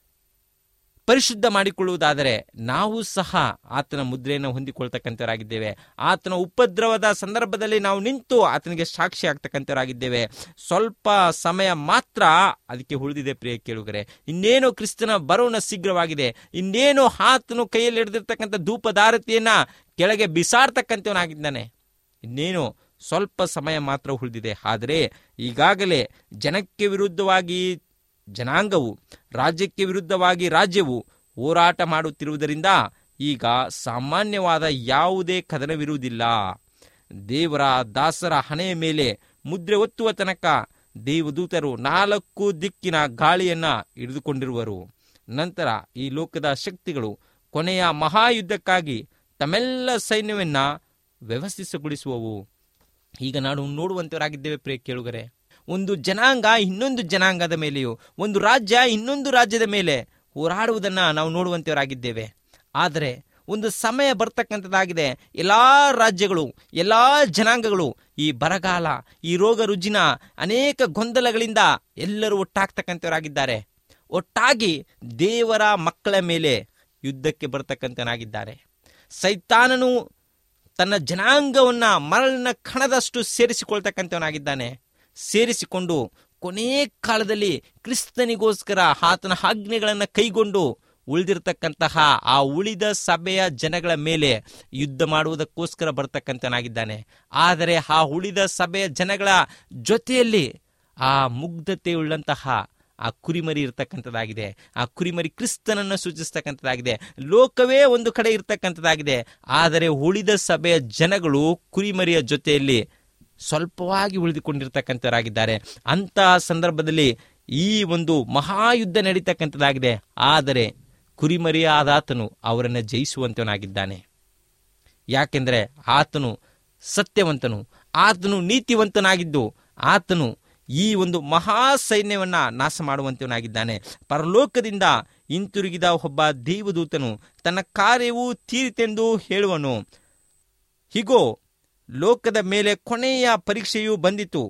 ಪರಿಶುದ್ಧ ಮಾಡಿಕೊಳ್ಳುವುದಾದರೆ ನಾವು ಸಹ ಆತನ ಮುದ್ರೆಯನ್ನು ಹೊಂದಿಕೊಳ್ತಕ್ಕಂಥವರಾಗಿದ್ದೇವೆ ಆತನ ಉಪದ್ರವದ ಸಂದರ್ಭದಲ್ಲಿ ನಾವು ನಿಂತು ಆತನಿಗೆ ಸಾಕ್ಷಿ ಆಗ್ತಕ್ಕಂಥವರಾಗಿದ್ದೇವೆ ಸ್ವಲ್ಪ ಸಮಯ ಮಾತ್ರ ಅದಕ್ಕೆ ಉಳಿದಿದೆ ಪ್ರಿಯ ಕೇಳುಗರೆ ಇನ್ನೇನು ಕ್ರಿಸ್ತನ ಬರೋಣ ಶೀಘ್ರವಾಗಿದೆ ಇನ್ನೇನು ಆತನು ಕೈಯಲ್ಲಿ ಹಿಡಿದಿರ್ತಕ್ಕಂಥ ಧೂಪದಾರತಿಯನ್ನ ಕೆಳಗೆ ಬಿಸಾಡ್ತಕ್ಕಂಥವನಾಗಿದ್ದಾನೆ ಇನ್ನೇನು ಸ್ವಲ್ಪ ಸಮಯ ಮಾತ್ರ ಉಳಿದಿದೆ ಆದರೆ ಈಗಾಗಲೇ ಜನಕ್ಕೆ ವಿರುದ್ಧವಾಗಿ ಜನಾಂಗವು ರಾಜ್ಯಕ್ಕೆ ವಿರುದ್ಧವಾಗಿ ರಾಜ್ಯವು ಹೋರಾಟ ಮಾಡುತ್ತಿರುವುದರಿಂದ ಈಗ ಸಾಮಾನ್ಯವಾದ ಯಾವುದೇ ಕದನವಿರುವುದಿಲ್ಲ ದೇವರ ದಾಸರ ಹಣೆಯ ಮೇಲೆ ಮುದ್ರೆ ಒತ್ತುವ ತನಕ ದೇವದೂತರು ನಾಲ್ಕು ದಿಕ್ಕಿನ ಗಾಳಿಯನ್ನ ಹಿಡಿದುಕೊಂಡಿರುವರು ನಂತರ ಈ ಲೋಕದ ಶಕ್ತಿಗಳು ಕೊನೆಯ ಮಹಾಯುದ್ಧಕ್ಕಾಗಿ ತಮ್ಮೆಲ್ಲ ಸೈನ್ಯವನ್ನ ವ್ಯವಸ್ಥಿತಗೊಳಿಸುವವು ಈಗ ನಾವು ನೋಡುವಂತವರಾಗಿದ್ದೇವೆ ಪ್ರಿಯ ಕೇಳುಗರೆ ಒಂದು ಜನಾಂಗ ಇನ್ನೊಂದು ಜನಾಂಗದ ಮೇಲೆಯೂ ಒಂದು ರಾಜ್ಯ ಇನ್ನೊಂದು ರಾಜ್ಯದ ಮೇಲೆ ಹೋರಾಡುವುದನ್ನು ನಾವು ನೋಡುವಂತವರಾಗಿದ್ದೇವೆ ಆದರೆ ಒಂದು ಸಮಯ ಬರ್ತಕ್ಕಂಥದ್ದಾಗಿದೆ ಎಲ್ಲ ರಾಜ್ಯಗಳು ಎಲ್ಲ ಜನಾಂಗಗಳು ಈ ಬರಗಾಲ ಈ ರೋಗ ರುಜಿನ ಅನೇಕ ಗೊಂದಲಗಳಿಂದ ಎಲ್ಲರೂ ಒಟ್ಟಾಗ್ತಕ್ಕಂಥವರಾಗಿದ್ದಾರೆ ಒಟ್ಟಾಗಿ ದೇವರ ಮಕ್ಕಳ ಮೇಲೆ ಯುದ್ಧಕ್ಕೆ ಬರ್ತಕ್ಕಂಥನಾಗಿದ್ದಾರೆ ಸೈತಾನನು ತನ್ನ ಜನಾಂಗವನ್ನ ಮರಳಿನ ಕಣದಷ್ಟು ಸೇರಿಸಿಕೊಳ್ತಕ್ಕಂಥವನಾಗಿದ್ದಾನೆ ಸೇರಿಸಿಕೊಂಡು ಕೊನೇ ಕಾಲದಲ್ಲಿ ಕ್ರಿಸ್ತನಿಗೋಸ್ಕರ ಆತನ ಆಜ್ಞೆಗಳನ್ನು ಕೈಗೊಂಡು ಉಳಿದಿರ್ತಕ್ಕಂತಹ ಆ ಉಳಿದ ಸಭೆಯ ಜನಗಳ ಮೇಲೆ ಯುದ್ಧ ಮಾಡುವುದಕ್ಕೋಸ್ಕರ ಬರ್ತಕ್ಕಂಥನಾಗಿದ್ದಾನೆ ಆದರೆ ಆ ಉಳಿದ ಸಭೆಯ ಜನಗಳ ಜೊತೆಯಲ್ಲಿ ಆ ಮುಗ್ಧತೆಯುಳ್ಳಂತಹ ಆ ಕುರಿಮರಿ ಇರ್ತಕ್ಕಂಥದ್ದಾಗಿದೆ ಆ ಕುರಿಮರಿ ಕ್ರಿಸ್ತನನ್ನು ಸೂಚಿಸ್ತಕ್ಕಂಥದ್ದಾಗಿದೆ ಲೋಕವೇ ಒಂದು ಕಡೆ ಇರ್ತಕ್ಕಂಥದ್ದಾಗಿದೆ ಆದರೆ ಉಳಿದ ಸಭೆಯ ಜನಗಳು ಕುರಿಮರಿಯ ಜೊತೆಯಲ್ಲಿ ಸ್ವಲ್ಪವಾಗಿ ಉಳಿದುಕೊಂಡಿರ್ತಕ್ಕಂಥವರಾಗಿದ್ದಾರೆ ಅಂತಹ ಸಂದರ್ಭದಲ್ಲಿ ಈ ಒಂದು ಮಹಾಯುದ್ಧ ನಡೀತಕ್ಕಂಥದ್ದಾಗಿದೆ ಆದರೆ ಕುರಿಮರಿಯಾದಾತನು ಅವರನ್ನು ಜಯಿಸುವಂತವನಾಗಿದ್ದಾನೆ ಯಾಕೆಂದರೆ ಆತನು ಸತ್ಯವಂತನು ಆತನು ನೀತಿವಂತನಾಗಿದ್ದು ಆತನು ಈ ಒಂದು ಮಹಾ ಸೈನ್ಯವನ್ನ ನಾಶ ಮಾಡುವಂತವನಾಗಿದ್ದಾನೆ ಪರಲೋಕದಿಂದ ಹಿಂತಿರುಗಿದ ಒಬ್ಬ ದೇವದೂತನು ತನ್ನ ಕಾರ್ಯವು ತೀರಿತೆಂದು ಹೇಳುವನು ಹೀಗೋ ಲೋಕದ ಮೇಲೆ ಕೊನೆಯ ಪರೀಕ್ಷೆಯು ಬಂದಿತು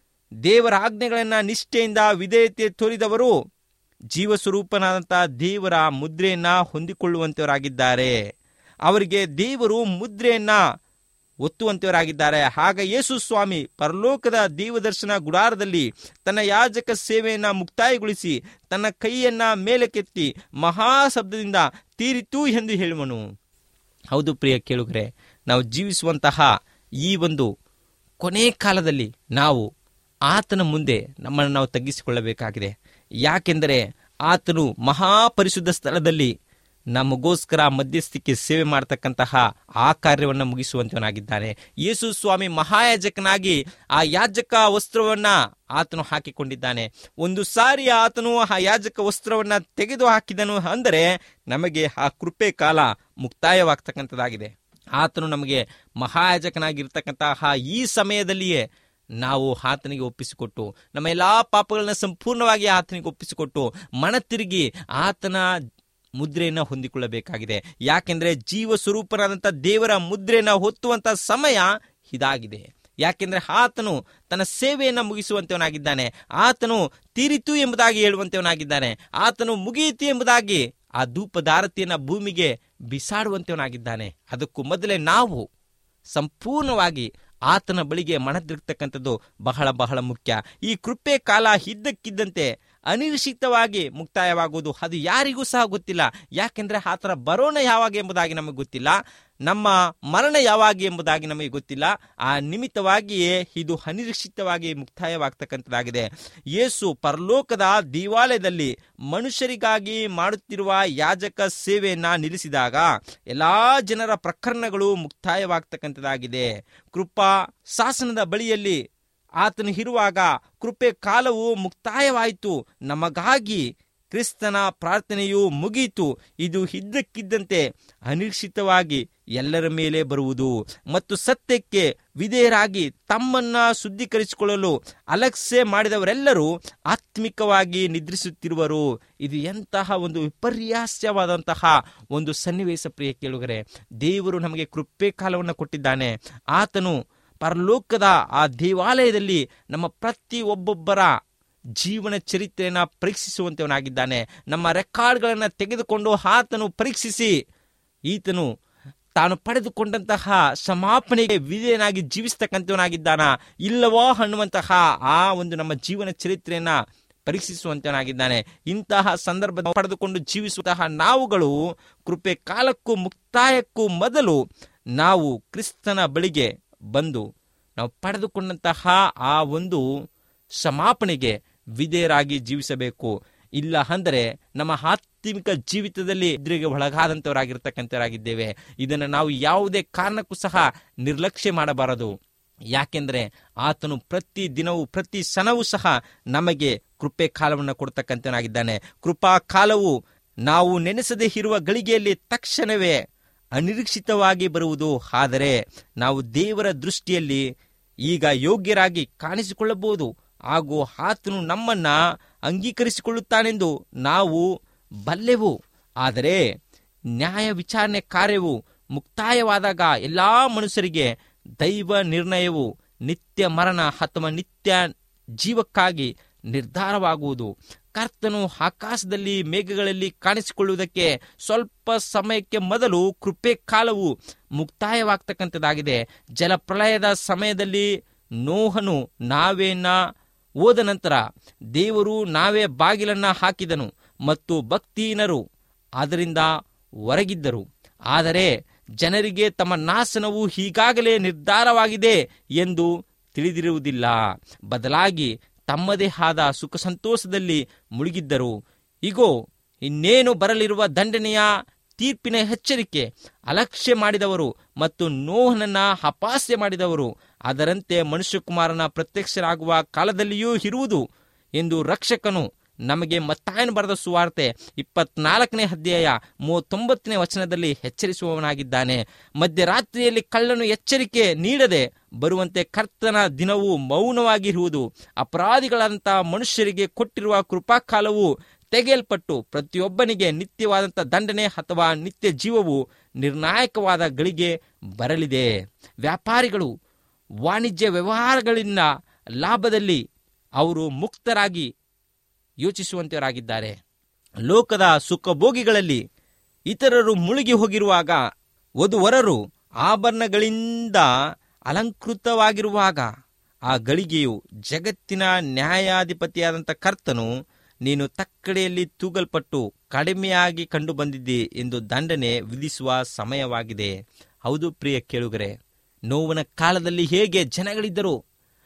ದೇವರ ಆಜ್ಞೆಗಳನ್ನು ನಿಷ್ಠೆಯಿಂದ ವಿಧೇಯತೆ ತೋರಿದವರು ಜೀವಸ್ವರೂಪನಾದಂಥ ದೇವರ ಮುದ್ರೆಯನ್ನ ಹೊಂದಿಕೊಳ್ಳುವಂತವರಾಗಿದ್ದಾರೆ ಅವರಿಗೆ ದೇವರು ಮುದ್ರೆಯನ್ನ ಒತ್ತುವಂತವರಾಗಿದ್ದಾರೆ ಆಗ ಯೇಸು ಸ್ವಾಮಿ ಪರಲೋಕದ ದೇವದರ್ಶನ ಗುಡಾರದಲ್ಲಿ ತನ್ನ ಯಾಜಕ ಸೇವೆಯನ್ನ ಮುಕ್ತಾಯಗೊಳಿಸಿ ತನ್ನ ಕೈಯನ್ನ ಮೇಲಕ್ಕೆತ್ತಿ ಮಹಾಶಬ್ದದಿಂದ ತೀರಿತು ಎಂದು ಹೇಳುವನು ಹೌದು ಪ್ರಿಯ ಕೇಳುಗರೆ ನಾವು ಜೀವಿಸುವಂತಹ ಈ ಒಂದು ಕೊನೆ ಕಾಲದಲ್ಲಿ ನಾವು ಆತನ ಮುಂದೆ ನಮ್ಮನ್ನು ನಾವು ತಗ್ಗಿಸಿಕೊಳ್ಳಬೇಕಾಗಿದೆ ಯಾಕೆಂದರೆ ಆತನು ಮಹಾಪರಿಶುದ್ಧ ಸ್ಥಳದಲ್ಲಿ ನಮಗೋಸ್ಕರ ಮಧ್ಯಸ್ಥಿಕೆ ಸೇವೆ ಮಾಡತಕ್ಕಂತಹ ಆ ಕಾರ್ಯವನ್ನು ಮುಗಿಸುವಂತವನಾಗಿದ್ದಾನೆ ಯೇಸು ಸ್ವಾಮಿ ಮಹಾಯಾಜಕನಾಗಿ ಆ ಯಾಜಕ ವಸ್ತ್ರವನ್ನ ಆತನು ಹಾಕಿಕೊಂಡಿದ್ದಾನೆ ಒಂದು ಸಾರಿ ಆತನು ಆ ಯಾಜಕ ವಸ್ತ್ರವನ್ನ ತೆಗೆದು ಹಾಕಿದನು ಅಂದರೆ ನಮಗೆ ಆ ಕೃಪೆ ಕಾಲ ಮುಕ್ತಾಯವಾಗ್ತಕ್ಕಂಥದ್ದಾಗಿದೆ ಆತನು ನಮಗೆ ಮಹಾಯಾಜಕನಾಗಿರ್ತಕ್ಕಂತಹ ಈ ಸಮಯದಲ್ಲಿಯೇ ನಾವು ಆತನಿಗೆ ಒಪ್ಪಿಸಿಕೊಟ್ಟು ನಮ್ಮ ಎಲ್ಲಾ ಪಾಪಗಳನ್ನ ಸಂಪೂರ್ಣವಾಗಿ ಆತನಿಗೆ ಒಪ್ಪಿಸಿಕೊಟ್ಟು ಮನ ತಿರುಗಿ ಆತನ ಮುದ್ರೆಯನ್ನು ಹೊಂದಿಕೊಳ್ಳಬೇಕಾಗಿದೆ ಯಾಕೆಂದ್ರೆ ಜೀವ ಸ್ವರೂಪನಾದಂಥ ದೇವರ ಮುದ್ರೆಯನ್ನು ಹೊತ್ತುವಂತ ಸಮಯ ಇದಾಗಿದೆ ಯಾಕೆಂದ್ರೆ ಆತನು ತನ್ನ ಸೇವೆಯನ್ನು ಮುಗಿಸುವಂತವನಾಗಿದ್ದಾನೆ ಆತನು ತೀರಿತು ಎಂಬುದಾಗಿ ಹೇಳುವಂತವನಾಗಿದ್ದಾನೆ ಆತನು ಮುಗಿಯಿತು ಎಂಬುದಾಗಿ ಆ ಧೂಪದಾರತಿಯನ್ನ ಭೂಮಿಗೆ ಬಿಸಾಡುವಂತವನಾಗಿದ್ದಾನೆ ಅದಕ್ಕೂ ಮೊದಲೇ ನಾವು ಸಂಪೂರ್ಣವಾಗಿ ಆತನ ಬಳಿಗೆ ಮನದಿರ್ತಕ್ಕಂಥದ್ದು ಬಹಳ ಬಹಳ ಮುಖ್ಯ ಈ ಕೃಪೆ ಕಾಲ ಇದ್ದಕ್ಕಿದ್ದಂತೆ ಅನಿರೀಕ್ಷಿತವಾಗಿ ಮುಕ್ತಾಯವಾಗುವುದು ಅದು ಯಾರಿಗೂ ಸಹ ಗೊತ್ತಿಲ್ಲ ಯಾಕೆಂದ್ರೆ ಆತನ ಬರೋಣ ಯಾವಾಗ ಎಂಬುದಾಗಿ ನಮಗೆ ಗೊತ್ತಿಲ್ಲ ನಮ್ಮ ಮರಣ ಯಾವಾಗ ಎಂಬುದಾಗಿ ನಮಗೆ ಗೊತ್ತಿಲ್ಲ ಆ ನಿಮಿತ್ತವಾಗಿಯೇ ಇದು ಅನಿರೀಕ್ಷಿತವಾಗಿ ಮುಕ್ತಾಯವಾಗ್ತಕ್ಕಂಥದ್ದಾಗಿದೆ ಯೇಸು ಪರಲೋಕದ ದೇವಾಲಯದಲ್ಲಿ ಮನುಷ್ಯರಿಗಾಗಿ ಮಾಡುತ್ತಿರುವ ಯಾಜಕ ಸೇವೆಯನ್ನ ನಿಲ್ಲಿಸಿದಾಗ ಎಲ್ಲಾ ಜನರ ಪ್ರಕರಣಗಳು ಮುಕ್ತಾಯವಾಗ್ತಕ್ಕಂಥದ್ದಾಗಿದೆ ಕೃಪಾ ಶಾಸನದ ಬಳಿಯಲ್ಲಿ ಆತನು ಇರುವಾಗ ಕೃಪೆ ಕಾಲವು ಮುಕ್ತಾಯವಾಯಿತು ನಮಗಾಗಿ ಕ್ರಿಸ್ತನ ಪ್ರಾರ್ಥನೆಯು ಮುಗಿಯಿತು ಇದು ಇದ್ದಕ್ಕಿದ್ದಂತೆ ಅನಿರೀಕ್ಷಿತವಾಗಿ ಎಲ್ಲರ ಮೇಲೆ ಬರುವುದು ಮತ್ತು ಸತ್ಯಕ್ಕೆ ವಿಧೇಯರಾಗಿ ತಮ್ಮನ್ನ ಶುದ್ಧೀಕರಿಸಿಕೊಳ್ಳಲು ಅಲಕ್ಷ್ಯ ಮಾಡಿದವರೆಲ್ಲರೂ ಆತ್ಮಿಕವಾಗಿ ನಿದ್ರಿಸುತ್ತಿರುವರು ಇದು ಎಂತಹ ಒಂದು ವಿಪರ್ಯಾಸ್ಯವಾದಂತಹ ಒಂದು ಸನ್ನಿವೇಶ ಪ್ರಿಯ ಕೇಳುಗರೆ ದೇವರು ನಮಗೆ ಕೃಪೆ ಕಾಲವನ್ನು ಕೊಟ್ಟಿದ್ದಾನೆ ಆತನು ಪರಲೋಕದ ಆ ದೇವಾಲಯದಲ್ಲಿ ನಮ್ಮ ಪ್ರತಿ ಒಬ್ಬೊಬ್ಬರ ಜೀವನ ಚರಿತ್ರೆಯನ್ನು ಪರೀಕ್ಷಿಸುವಂತವನಾಗಿದ್ದಾನೆ ನಮ್ಮ ರೆಕಾರ್ಡ್ಗಳನ್ನು ತೆಗೆದುಕೊಂಡು ಆತನು ಪರೀಕ್ಷಿಸಿ ಈತನು ತಾನು ಪಡೆದುಕೊಂಡಂತಹ ಸಮಾಪನೆಗೆ ವಿಧೇಯನಾಗಿ ಜೀವಿಸ್ತಕ್ಕಂಥವನಾಗಿದ್ದಾನ ಇಲ್ಲವೋ ಅನ್ನುವಂತಹ ಆ ಒಂದು ನಮ್ಮ ಜೀವನ ಚರಿತ್ರೆಯನ್ನ ಪರೀಕ್ಷಿಸುವಂತವನಾಗಿದ್ದಾನೆ ಇಂತಹ ಸಂದರ್ಭ ಪಡೆದುಕೊಂಡು ಜೀವಿಸುವಂತಹ ನಾವುಗಳು ಕೃಪೆ ಕಾಲಕ್ಕೂ ಮುಕ್ತಾಯಕ್ಕೂ ಮೊದಲು ನಾವು ಕ್ರಿಸ್ತನ ಬಳಿಗೆ ಬಂದು ನಾವು ಪಡೆದುಕೊಂಡಂತಹ ಆ ಒಂದು ಸಮಾಪನೆಗೆ ವಿಧೇಯರಾಗಿ ಜೀವಿಸಬೇಕು ಇಲ್ಲ ಅಂದರೆ ನಮ್ಮ ಆತ್ಮಿಕ ಜೀವಿತದಲ್ಲಿ ಎದುರಿಗೆ ಒಳಗಾದಂಥವರಾಗಿರ್ತಕ್ಕಂಥವರಾಗಿದ್ದೇವೆ ಇದನ್ನು ನಾವು ಯಾವುದೇ ಕಾರಣಕ್ಕೂ ಸಹ ನಿರ್ಲಕ್ಷ್ಯ ಮಾಡಬಾರದು ಯಾಕೆಂದ್ರೆ ಆತನು ಪ್ರತಿ ದಿನವೂ ಪ್ರತಿ ಕ್ಷಣವೂ ಸಹ ನಮಗೆ ಕೃಪೆ ಕಾಲವನ್ನು ಕೊಡ್ತಕ್ಕಂಥನಾಗಿದ್ದಾನೆ ಕೃಪಾ ಕಾಲವು ನಾವು ನೆನೆಸದೇ ಇರುವ ಗಳಿಗೆಯಲ್ಲಿ ತಕ್ಷಣವೇ ಅನಿರೀಕ್ಷಿತವಾಗಿ ಬರುವುದು ಆದರೆ ನಾವು ದೇವರ ದೃಷ್ಟಿಯಲ್ಲಿ ಈಗ ಯೋಗ್ಯರಾಗಿ ಕಾಣಿಸಿಕೊಳ್ಳಬಹುದು ಹಾಗೂ ಆತನು ನಮ್ಮನ್ನ ಅಂಗೀಕರಿಸಿಕೊಳ್ಳುತ್ತಾನೆಂದು ನಾವು ಬಲ್ಲೆವು ಆದರೆ ನ್ಯಾಯ ವಿಚಾರಣೆ ಕಾರ್ಯವು ಮುಕ್ತಾಯವಾದಾಗ ಎಲ್ಲಾ ಮನುಷ್ಯರಿಗೆ ದೈವ ನಿರ್ಣಯವು ನಿತ್ಯ ಮರಣ ಅಥವಾ ನಿತ್ಯ ಜೀವಕ್ಕಾಗಿ ನಿರ್ಧಾರವಾಗುವುದು ಕರ್ತನು ಆಕಾಶದಲ್ಲಿ ಮೇಘಗಳಲ್ಲಿ ಕಾಣಿಸಿಕೊಳ್ಳುವುದಕ್ಕೆ ಸ್ವಲ್ಪ ಸಮಯಕ್ಕೆ ಮೊದಲು ಕೃಪೆ ಕಾಲವು ಮುಕ್ತಾಯವಾಗ್ತಕ್ಕಂಥದ್ದಾಗಿದೆ ಜಲಪ್ರಳಯದ ಸಮಯದಲ್ಲಿ ನೋಹನು ನಾವೇನ ಹೋದ ನಂತರ ದೇವರು ನಾವೇ ಬಾಗಿಲನ್ನ ಹಾಕಿದನು ಮತ್ತು ಭಕ್ತಿಹೀನರು ಅದರಿಂದ ಹೊರಗಿದ್ದರು ಆದರೆ ಜನರಿಗೆ ತಮ್ಮ ನಾಶನವು ಈಗಾಗಲೇ ನಿರ್ಧಾರವಾಗಿದೆ ಎಂದು ತಿಳಿದಿರುವುದಿಲ್ಲ ಬದಲಾಗಿ ತಮ್ಮದೇ ಆದ ಸುಖ ಸಂತೋಷದಲ್ಲಿ ಮುಳುಗಿದ್ದರು ಇಗೋ ಇನ್ನೇನು ಬರಲಿರುವ ದಂಡನೆಯ ತೀರ್ಪಿನ ಎಚ್ಚರಿಕೆ ಅಲಕ್ಷ್ಯ ಮಾಡಿದವರು ಮತ್ತು ನೋಹನನ್ನ ಅಪಾಸ್ಯ ಮಾಡಿದವರು ಅದರಂತೆ ಮನುಷ್ಯಕುಮಾರನ ಪ್ರತ್ಯಕ್ಷರಾಗುವ ಕಾಲದಲ್ಲಿಯೂ ಇರುವುದು ಎಂದು ರಕ್ಷಕನು ನಮಗೆ ಮತ್ತಾಯನು ಬರೆದ ಸುವಾರ್ತೆ ಇಪ್ಪತ್ನಾಲ್ಕನೇ ಅಧ್ಯಾಯ ಮೂವತ್ತೊಂಬತ್ತನೇ ವಚನದಲ್ಲಿ ಎಚ್ಚರಿಸುವವನಾಗಿದ್ದಾನೆ ಮಧ್ಯರಾತ್ರಿಯಲ್ಲಿ ಕಳ್ಳನು ಎಚ್ಚರಿಕೆ ನೀಡದೆ ಬರುವಂತೆ ಕರ್ತನ ದಿನವು ಮೌನವಾಗಿರುವುದು ಅಪರಾಧಿಗಳಂತಹ ಮನುಷ್ಯರಿಗೆ ಕೊಟ್ಟಿರುವ ಕೃಪಾಕಾಲವು ತೆಗೆಯಲ್ಪಟ್ಟು ಪ್ರತಿಯೊಬ್ಬನಿಗೆ ನಿತ್ಯವಾದಂಥ ದಂಡನೆ ಅಥವಾ ನಿತ್ಯ ಜೀವವು ನಿರ್ಣಾಯಕವಾದ ಗಳಿಗೆ ಬರಲಿದೆ ವ್ಯಾಪಾರಿಗಳು ವಾಣಿಜ್ಯ ವ್ಯವಹಾರಗಳಿಂದ ಲಾಭದಲ್ಲಿ ಅವರು ಮುಕ್ತರಾಗಿ ಯೋಚಿಸುವಂತವರಾಗಿದ್ದಾರೆ ಲೋಕದ ಸುಖಭೋಗಿಗಳಲ್ಲಿ ಇತರರು ಮುಳುಗಿ ಹೋಗಿರುವಾಗ ವಧುವರರು ಆಭರಣಗಳಿಂದ ಅಲಂಕೃತವಾಗಿರುವಾಗ ಆ ಗಳಿಗೆಯು ಜಗತ್ತಿನ ನ್ಯಾಯಾಧಿಪತಿಯಾದಂಥ ಕರ್ತನು ನೀನು ತಕ್ಕಡೆಯಲ್ಲಿ ತೂಗಲ್ಪಟ್ಟು ಕಡಿಮೆಯಾಗಿ ಕಂಡು ಬಂದಿದ್ದಿ ಎಂದು ದಂಡನೆ ವಿಧಿಸುವ ಸಮಯವಾಗಿದೆ ಹೌದು ಪ್ರಿಯ ಕೇಳುಗರೆ ನೋವನ ಕಾಲದಲ್ಲಿ ಹೇಗೆ ಜನಗಳಿದ್ದರು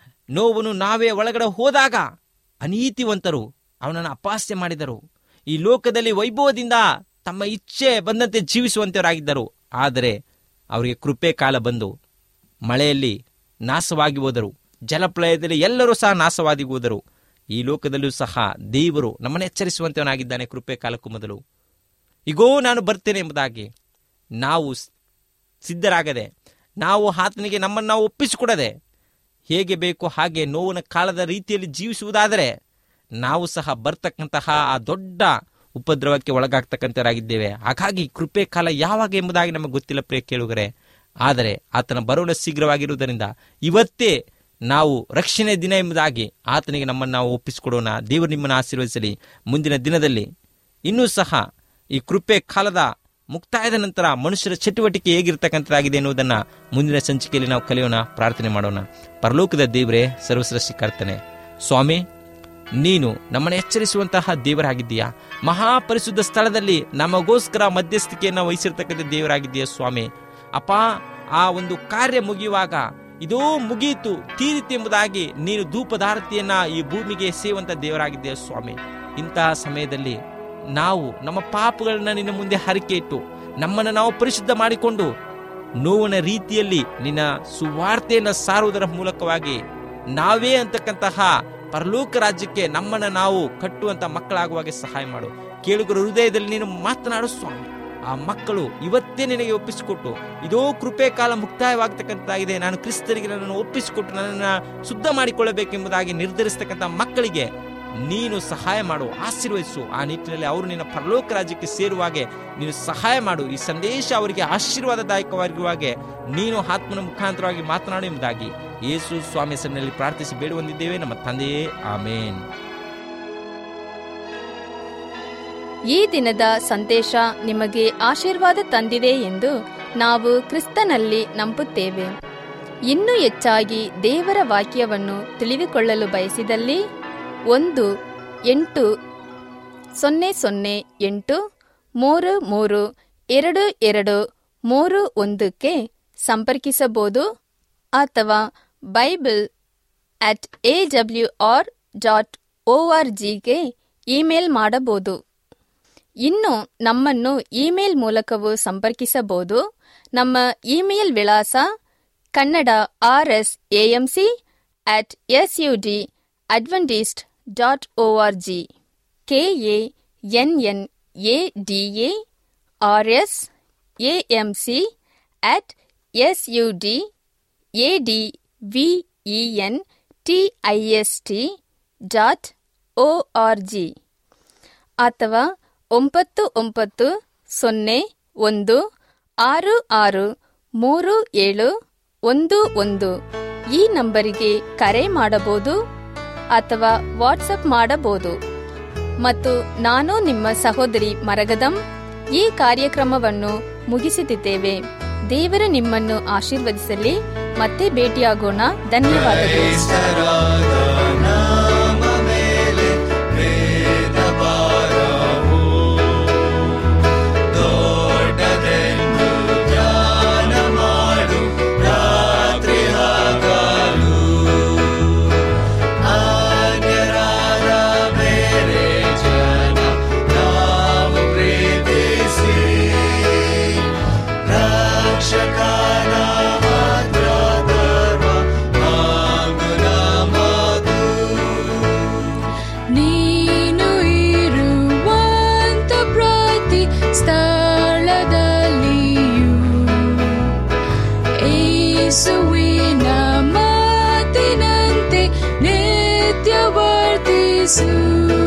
ನೋವನು ನಾವೇ ಒಳಗಡೆ ಹೋದಾಗ ಅನೀತಿವಂತರು ಅವನನ್ನು ಅಪಾಸ್ಯ ಮಾಡಿದರು ಈ ಲೋಕದಲ್ಲಿ ವೈಭವದಿಂದ ತಮ್ಮ ಇಚ್ಛೆ ಬಂದಂತೆ ಜೀವಿಸುವಂತವರಾಗಿದ್ದರು ಆದರೆ ಅವರಿಗೆ ಕೃಪೆ ಕಾಲ ಬಂದು ಮಳೆಯಲ್ಲಿ ನಾಶವಾಗಿ ಹೋದರು ಜಲಪ್ರಳಯದಲ್ಲಿ ಎಲ್ಲರೂ ಸಹ ನಾಶವಾಗಿ ಹೋದರು ಈ ಲೋಕದಲ್ಲೂ ಸಹ ದೇವರು ನಮ್ಮನ್ನು ಎಚ್ಚರಿಸುವಂತವನಾಗಿದ್ದಾನೆ ಕೃಪೆ ಕಾಲಕ್ಕೂ ಮೊದಲು ಈಗೋ ನಾನು ಬರ್ತೇನೆ ಎಂಬುದಾಗಿ ನಾವು ಸಿದ್ಧರಾಗದೆ ನಾವು ಆತನಿಗೆ ನಮ್ಮನ್ನು ನಾವು ಒಪ್ಪಿಸಿಕೊಡದೆ ಹೇಗೆ ಬೇಕು ಹಾಗೆ ನೋವಿನ ಕಾಲದ ರೀತಿಯಲ್ಲಿ ಜೀವಿಸುವುದಾದರೆ ನಾವು ಸಹ ಬರ್ತಕ್ಕಂತಹ ಆ ದೊಡ್ಡ ಉಪದ್ರವಕ್ಕೆ ಒಳಗಾಗ್ತಕ್ಕಂಥವರಾಗಿದ್ದೇವೆ ಹಾಗಾಗಿ ಕೃಪೆ ಕಾಲ ಯಾವಾಗ ಎಂಬುದಾಗಿ ನಮಗೆ ಗೊತ್ತಿಲ್ಲ ಪ್ರಿಯ ಕೇಳುಗರೆ ಆದರೆ ಆತನ ಬರೋಣ ಶೀಘ್ರವಾಗಿರುವುದರಿಂದ ಇವತ್ತೇ ನಾವು ರಕ್ಷಣೆ ದಿನ ಎಂಬುದಾಗಿ ಆತನಿಗೆ ನಮ್ಮನ್ನು ನಾವು ಒಪ್ಪಿಸಿಕೊಡೋಣ ದೇವರು ನಿಮ್ಮನ್ನು ಆಶೀರ್ವದಿಸಲಿ ಮುಂದಿನ ದಿನದಲ್ಲಿ ಇನ್ನೂ ಸಹ ಈ ಕೃಪೆ ಕಾಲದ ಮುಕ್ತಾಯದ ನಂತರ ಮನುಷ್ಯರ ಚಟುವಟಿಕೆ ಹೇಗಿರ್ತಕ್ಕಂಥದ್ದಾಗಿದೆ ಎನ್ನುವುದನ್ನ ಮುಂದಿನ ಸಂಚಿಕೆಯಲ್ಲಿ ನಾವು ಕಲಿಯೋಣ ಪ್ರಾರ್ಥನೆ ಮಾಡೋಣ ಪರಲೋಕದ ದೇವರೇ ಸರ್ವಶ್ರೇಷ್ಠ ಕರ್ತನೆ ಸ್ವಾಮಿ ನೀನು ನಮ್ಮನ್ನು ಎಚ್ಚರಿಸುವಂತಹ ದೇವರಾಗಿದ್ದೀಯಾ ಮಹಾಪರಿಶುದ್ಧ ಸ್ಥಳದಲ್ಲಿ ನಮಗೋಸ್ಕರ ಮಧ್ಯಸ್ಥಿಕೆಯನ್ನು ವಹಿಸಿರ್ತಕ್ಕಂಥ ದೇವರಾಗಿದ್ದೀಯ ಸ್ವಾಮಿ ಅಪ್ಪ ಆ ಒಂದು ಕಾರ್ಯ ಮುಗಿಯುವಾಗ ಇದೋ ಮುಗಿಯಿತು ತೀರಿತು ಎಂಬುದಾಗಿ ನೀನು ಧೂಪದಾರತಿಯನ್ನ ಈ ಭೂಮಿಗೆ ಸೇವಂತ ದೇವರಾಗಿದ್ದೀಯ ಸ್ವಾಮಿ ಇಂತಹ ಸಮಯದಲ್ಲಿ ನಾವು ನಮ್ಮ ಪಾಪಗಳನ್ನ ನಿನ್ನ ಮುಂದೆ ಹರಿಕೆ ಇಟ್ಟು ನಮ್ಮನ್ನು ನಾವು ಪರಿಶುದ್ಧ ಮಾಡಿಕೊಂಡು ನೋವಿನ ರೀತಿಯಲ್ಲಿ ನಿನ್ನ ಸುವಾರ್ತೆಯನ್ನು ಸಾರುವುದರ ಮೂಲಕವಾಗಿ ನಾವೇ ಅಂತಕ್ಕಂತಹ ಪರಲೋಕ ರಾಜ್ಯಕ್ಕೆ ನಮ್ಮನ್ನ ನಾವು ಕಟ್ಟುವಂತ ಮಕ್ಕಳಾಗುವಾಗೆ ಸಹಾಯ ಮಾಡು ಕೇಳುಗರ ಹೃದಯದಲ್ಲಿ ನೀನು ಮಾತನಾಡು ಸ್ವಾಮಿ ಆ ಮಕ್ಕಳು ಇವತ್ತೇ ನಿನಗೆ ಒಪ್ಪಿಸಿಕೊಟ್ಟು ಇದೋ ಕೃಪೆ ಕಾಲ ಮುಕ್ತಾಯವಾಗತಕ್ಕಂತಾಗಿದೆ ನಾನು ಕ್ರಿಸ್ತರಿಗೆ ನನ್ನನ್ನು ಒಪ್ಪಿಸಿಕೊಟ್ಟು ನನ್ನನ್ನು ಶುದ್ಧ ಮಾಡಿಕೊಳ್ಳಬೇಕೆಂಬುದಾಗಿ ನಿರ್ಧರಿಸ್ತಕ್ಕಂಥ ಮಕ್ಕಳಿಗೆ ನೀನು ಸಹಾಯ ಮಾಡು ಆಶೀರ್ವದಿಸು ಆ ನಿಟ್ಟಿನಲ್ಲಿ ಅವರು ನಿನ್ನ ಪರಲೋಕ ರಾಜ್ಯಕ್ಕೆ ಸೇರುವಾಗೆ ನೀನು ಸಹಾಯ ಮಾಡು ಈ ಸಂದೇಶ ಅವರಿಗೆ ಆಶೀರ್ವಾದದಾಯಕವಾಗಿರುವಾಗೆ ನೀನು ಆತ್ಮನ ಮುಖಾಂತರವಾಗಿ ಮಾತನಾಡು ಎಂಬುದಾಗಿ ಯೇಸು ಸ್ವಾಮಿ ಹೆಸರಿನಲ್ಲಿ ಪ್ರಾರ್ಥಿಸಿ ಬೇಡುವಂದಿದ್ದೇವೆ ನಮ್ಮ ತಂದೆಯೇ ಆಮೇನ್ ಈ ದಿನದ ಸಂದೇಶ ನಿಮಗೆ ಆಶೀರ್ವಾದ ತಂದಿದೆ ಎಂದು ನಾವು ಕ್ರಿಸ್ತನಲ್ಲಿ ನಂಬುತ್ತೇವೆ ಇನ್ನೂ ಹೆಚ್ಚಾಗಿ ದೇವರ ವಾಕ್ಯವನ್ನು ತಿಳಿದುಕೊಳ್ಳಲು ಬಯಸಿದಲ್ಲಿ ಒಂದು ಎಂಟು ಸೊನ್ನೆ ಸೊನ್ನೆ ಎಂಟು ಮೂರು ಮೂರು ಎರಡು ಎರಡು ಮೂರು ಒಂದಕ್ಕೆ ಸಂಪರ್ಕಿಸಬಹುದು ಅಥವಾ Bible at A W R dot O R ಜಿಗೆ ಇಮೇಲ್ ಮಾಡಬಹುದು ಇನ್ನು ನಮ್ಮನ್ನು ಇಮೇಲ್ ಮೂಲಕವೂ ಸಂಪರ್ಕಿಸಬಹುದು ನಮ್ಮ ಇಮೇಲ್ ವಿಳಾಸ Kannada R S AMC at S U D Adventist dot O R G K A N N A D A R S AMC at S U D A D V E N T I S T dot O R G ಅಥವಾ ಒಂಬತ್ತು ಒಂಬತ್ತು ಸೊನ್ನೆ ಒಂದು ಆರು ಆರು ಮೂರು ಏಳು ಒಂದು ಒಂದು ಈ ನಂಬರಿಗೆ ಕರೆ ಮಾಡಬಹುದು ಅಥವಾ ವಾಟ್ಸಪ್ ಮಾಡಬಹುದು ಮತ್ತು ನಾನು ನಿಮ್ಮ ಸಹೋದರಿ ಮರಗದಂ ಈ ಕಾರ್ಯಕ್ರಮವನ್ನು ಮುಗಿಸುತ್ತಿದ್ದೇವೆ ದೇವರು ನಿಮ್ಮನ್ನು ಆಶೀರ್ವದಿಸಲಿ ಮತ್ತೆ ಭೇಟಿಯಾಗೋಣ ಧನ್ಯವಾದಗಳು ಕ್ರೈಸ್ತರಾದ ನಮ್ಮ ಮೇಲೆ ವೇದ ಭಾರವು ದೊಡ್ಡದೆಂದು ಧ್ಯಾನ ಮಾಡು ರಾತ್ರಿ ಹಗಲು ಅನ್ಯರಾದ ಬೇರೆ ಜನ ನಾವು ಪ್ರೀತಿಸಿ ರಕ್ಷಕನ ಮಾತ್ರ ಧರ್ಮ ಹಾಗೂ ನಮದು ನೀನು ಇರುವಂತ ಪ್ರತಿ ಸ್ಥಳದಲ್ಲಿಯೂ ಏಸುವಿನ ಮಾತಿನಂತೆ ನಿತ್ಯ ವರ್ತಿಸು